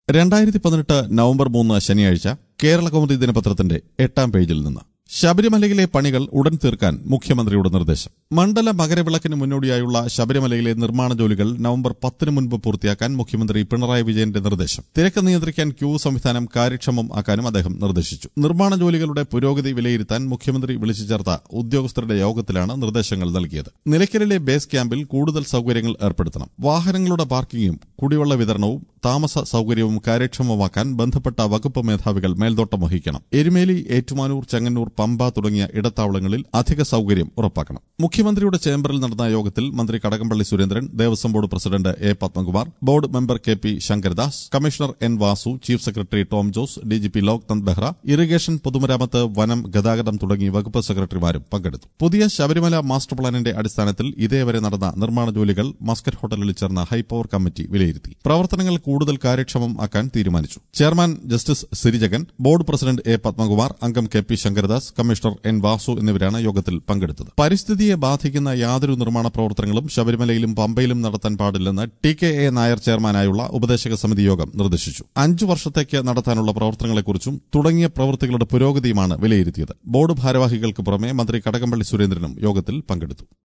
രണ്ടായിരത്തി പതിനെട്ട് നവംബർ മൂന്ന് ശനിയാഴ്ച കേരള കൗമുദി ദിനപത്രത്തിന്റെ എട്ടാം പേജിൽ നിന്ന് ശബരിമലയിലെ പണികൾ ഉടൻ തീർക്കാൻ മുഖ്യമന്ത്രിയുടെ നിർദ്ദേശം മണ്ഡല മകരവിളക്കിന് മുന്നോടിയായുള്ള ശബരിമലയിലെ നിർമ്മാണ ജോലികൾ നവംബർ പത്തിന് മുൻപ് പൂർത്തിയാക്കാൻ മുഖ്യമന്ത്രി പിണറായി വിജയന്റെ നിർദ്ദേശം തിരക്ക് നിയന്ത്രിക്കാൻ ക്യൂ സംവിധാനം കാര്യക്ഷമം ആക്കാനും അദ്ദേഹം നിർദ്ദേശിച്ചു നിർമ്മാണ ജോലികളുടെ പുരോഗതി വിലയിരുത്താൻ മുഖ്യമന്ത്രി വിളിച്ചു ചേർത്ത ഉദ്യോഗസ്ഥരുടെ യോഗത്തിലാണ് നിർദ്ദേശങ്ങൾ നൽകിയത് നിലയ്ക്കലിലെ ബേസ് ക്യാമ്പിൽ കൂടുതൽ സൌകര്യങ്ങൾ ഏർപ്പെടുത്തണം വാഹനങ്ങളുടെ പാർക്കിംഗും കുടിവെള്ള വിതരണവും താമസ സൌകര്യവും കാര്യക്ഷമമാക്കാൻ ബന്ധപ്പെട്ട വകുപ്പ് മേധാവികൾ മേൽനോട്ടം വഹിക്കണം എരുമേലി ഏറ്റുമാനൂർ ചെങ്ങന്നൂർ പമ്പ തുടങ്ങിയ ഇടത്താവളങ്ങളിൽ അധിക സൌകര്യം ഉറപ്പാക്കണം മുഖ്യമന്ത്രിയുടെ ചേംബറിൽ നടന്ന യോഗത്തിൽ മന്ത്രി Kadakampally Surendran Devaswom board president A Padmakumar board member K P Sankaradas commissioner N Vasu chief secretary Tom Jose DGP Loknath Behera irrigation പൊതുമരാമത്ത് വനം ഗതാഗതം തുടങ്ങി വകുപ്പ് സെക്രട്ടറിമാരും പങ്കെടുത്തു പുതിയ ശബരിമല മാസ്റ്റർ പ്ലാനിന്റെ അടിസ്ഥാനത്തിൽ ഇതേവരെ നടന്ന നിർമ്മാണ ജോലികൾ മസ്കറ്റ് ഹോട്ടലിൽ ചേർന്ന ഹൈപ്പവർ കമ്മിറ്റി വിലയിരുത്തി പ്രവർത്തനങ്ങൾ കൂടുതൽ കാര്യക്ഷമം ആക്കാൻ തീരുമാനിച്ചു chairman justice Sirijagan board president A Padmakumar അംഗം K P Sankaradas commissioner N Vasu എന്നിവരാണ് യോഗത്തിൽ പങ്കെടുത്തത് പരിസ്ഥിതിയെ ബാധിക്കുന്ന യാതൊരു നിർമ്മാണ പ്രവർത്തനങ്ങളും ശബരിമലയിലും പമ്പയിലും നടത്താൻ പാടില്ലെന്ന് ടി കെ എ നായർ ചെയർമാനായുള്ള ഉപദേശക സമിതി യോഗം നിർദ്ദേശിച്ചു അഞ്ചു വർഷത്തേക്ക് നടത്താനുള്ള പ്രവർത്തനങ്ങളെക്കുറിച്ചും തുടങ്ങിയ പ്രവൃത്തികളുടെ പുരോഗതിയുമാണ് വിലയിരുത്തിയത് ബോർഡ് ഭാരവാഹികൾക്ക് പുറമെ മന്ത്രി കടകംപള്ളി സുരേന്ദ്രനും യോഗത്തിൽ പങ്കെടുത്തു